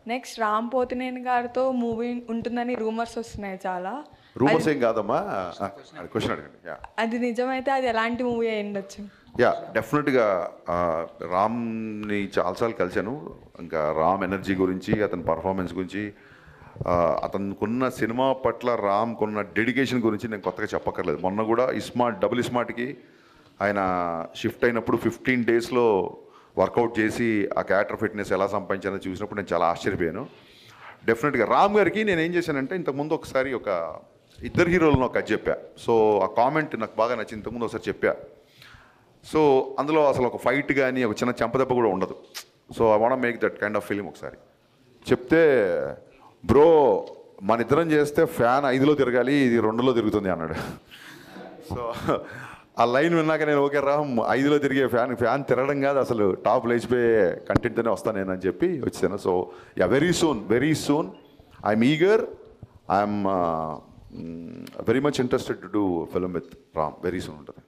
next Ram Pothineni గారితో movie ఉంటుందని rumours వస్తున్నాయి చాలా రూమర్స్ ఏం కాదమ్మా క్వశ్చన్ అడగండి యా అది నిజమైతే అది ఎలాంటి మూవీ అయి ఉండొచ్చు యా డెఫినెట్గా ఆ, రామ్ని చాలాసార్లు కలిశాను ఇంకా రామ్ ఎనర్జీ గురించి అతని పర్ఫార్మెన్స్ గురించి ఆ, అతనుకున్న సినిమా పట్ల రామ్కున్న డెడికేషన్ గురించి నేను కొత్తగా చెప్పక్కర్లేదు మొన్న కూడా ఇస్మార్ట్ డబుల్ ఇస్మార్ట్కి ఆయన షిఫ్ట్ అయినప్పుడు ఫిఫ్టీన్ డేస్లో వర్కౌట్ చేసి ఆ క్యారెక్టర్ ఫిట్నెస్ ఎలా సంపాదించానో చూసినప్పుడు నేను చాలా ఆశ్చర్యపోయాను డెఫినెట్గా రామ్ గారికి నేను ఏం చేశానంటే ఇంతకుముందు ఒకసారి ఒక ఇద్దరు హీరోలను ఒక కథ చెప్పా సో ఆ కామెంట్ నాకు బాగా నచ్చింది ఇంతకుముందు ఒకసారి చెప్పా సో అందులో అసలు ఒక ఫైట్ కానీ ఒక చిన్న చెంపదెబ్బ కూడా ఉండదు so I want make that kind of film ఒకసారి చెప్తే బ్రో మన ఇద్దరం చేస్తే ఫ్యాన్ ఐదులో తిరగాలి ఇది రెండులో తిరుగుతుంది అన్నాడు సో ఆ లైన్ విన్నాక నేను ఓకే రా ఐదులో తిరిగే ఫ్యాన్ ఫ్యాన్ తిరగడం కాదు అసలు టాప్ లేచిపోయే కంటెంట్తోనే వస్తాను నేను అని చెప్పి వచ్చాను so yeah very soon very soon I'm eager I'm very much interested to do film with Ram very soon ఉంటుంది